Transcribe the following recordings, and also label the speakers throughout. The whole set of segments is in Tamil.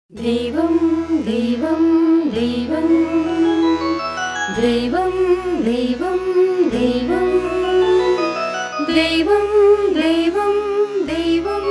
Speaker 1: தெய்வம் தெய்வம் தெய்வம் தெய்வம் தெய்வம் தெய்வம் தெய்வம் தெய்வம் தெய்வம்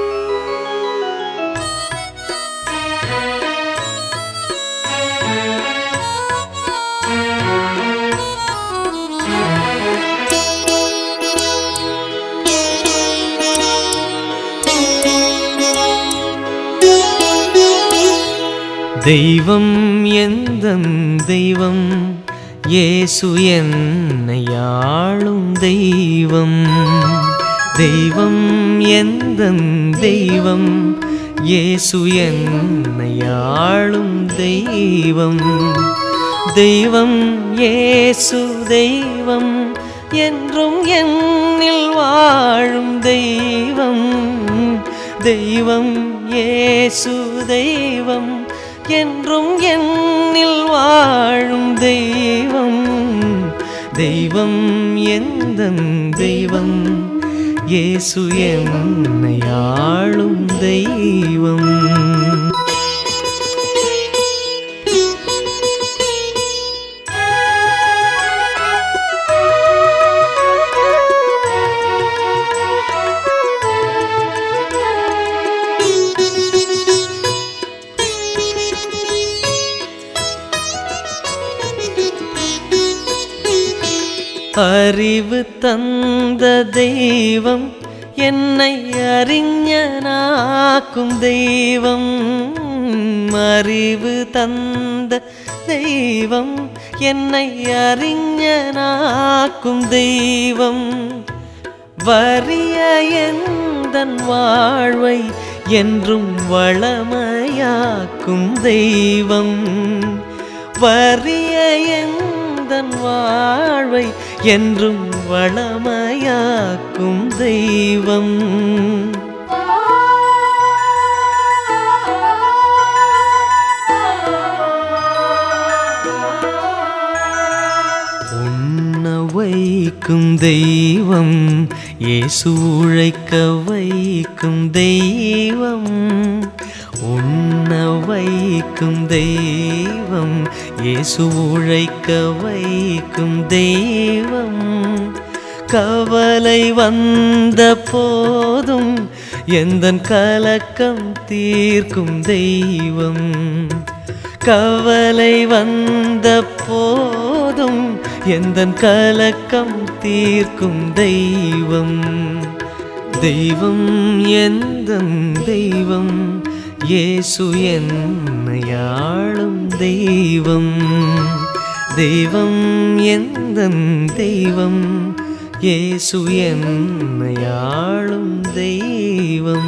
Speaker 2: தெய்வம் எந்தன் தெய்வம் இயேசு என்னை ஆளும் தெய்வம் தெய்வம் எந்தன் தெய்வம் இயேசு என்னை ஆளும் தெய்வம் தெய்வம் இயேசு தெய்வம் என்றும் என்னில் வாழும் தெய்வம் தெய்வம் இயேசு தெய்வம் என்றும் என்னில் வாழும் தெய்வம் தெய்வம் எந்தன் தெய்வம் இயேசு என்னை ஆளும் தெய்வம் அறிவு தந்த தெய்வம் என்னை அறிஞனாக்கும் தெய்வம் அறிவு தந்த தெய்வம் என்னை அறிஞனாக்கும் தெய்வம் வறிய எந்தன் வாழ்வை என்றும் வளமையாக்கும் தெய்வம் வறிய எந்தன் வாழ்வை என்றும் வளமையாக்கும் தெய்வம் உண்ண வைக்கும் தெய்வம் இயேசு உழைக்க வைக்கும் தெய்வம் உண்ண வைக்கும் தெய்வம் இயேசு உழைக்க வைக்கும் தெய்வம் கவலை வந்த போதும் எந்தன் கலக்கம் தீர்க்கும் தெய்வம் கவலை வந்த போதும் எந்தன் கலக்கம் தீர்க்கும் தெய்வம் தெய்வம் எந்தன் தெய்வம் இயேசு என்னை ஆளும் தெய்வம் தெய்வம் எந்தன் தெய்வம் இயேசு என்னை ஆளும் தெய்வம்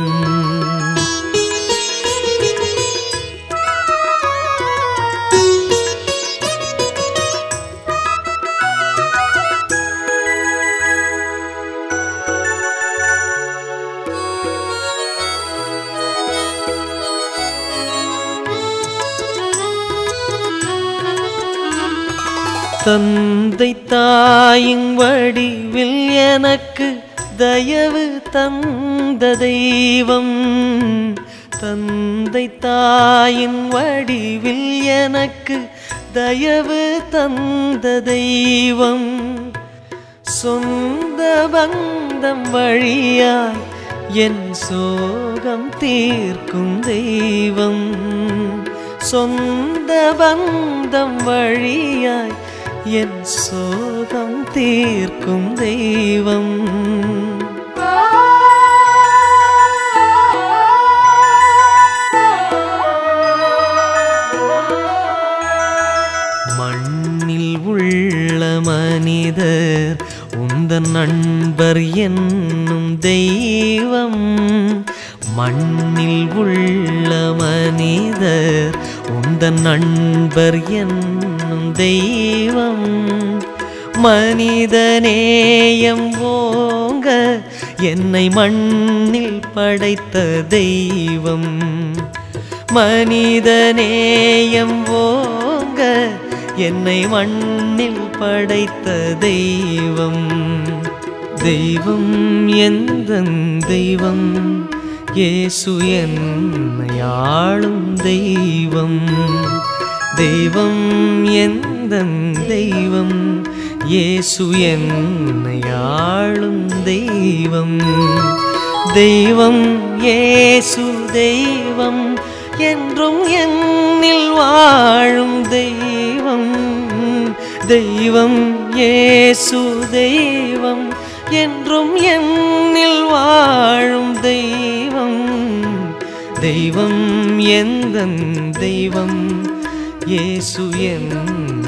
Speaker 2: தந்தை தாயின் வடிவில் எனக்கு தயவு தந்த தெய்வம் தந்தை தாயின் வடிவில் எனக்கு தயவு தந்த தெய்வம் சொந்த பந்தம் வழியாய் என் சோகம் தீர்க்கும் தெய்வம் சொந்த பந்தம் வழியாய் என் சோகம் தீர்க்கும் தெய்வம் மண்ணில் உள்ள மனிதர் உந்தன் நண்பர் என்னும் தெய்வம் மண்ணில் உள்ள மனிதர் உந்தன் நண்பர் என்னும் தெய்வம் மனிதநேயம் ஓங்க என்னை மண்ணில் படைத்த தெய்வம் மனிதநேயம் ஓங்க என்னை மண்ணில் படைத்த தெய்வம் தெய்வம் எந்தன் தெய்வம் இயேசு என்னை ஆளும் தெய்வம் தெய்வம் எந்த தெய்வம் இயேசு என்னை ஆளும் தெய்வம் தெய்வம் இயேசு தெய்வம் என்றும் என்னில் வாழும் தெய்வம் தெய்வம் இயேசு தெய்வம் என்றும் என்னில் வாழும் தெய்வம் தெய்வம் எந்த தெய்வம் இயேசு என்னை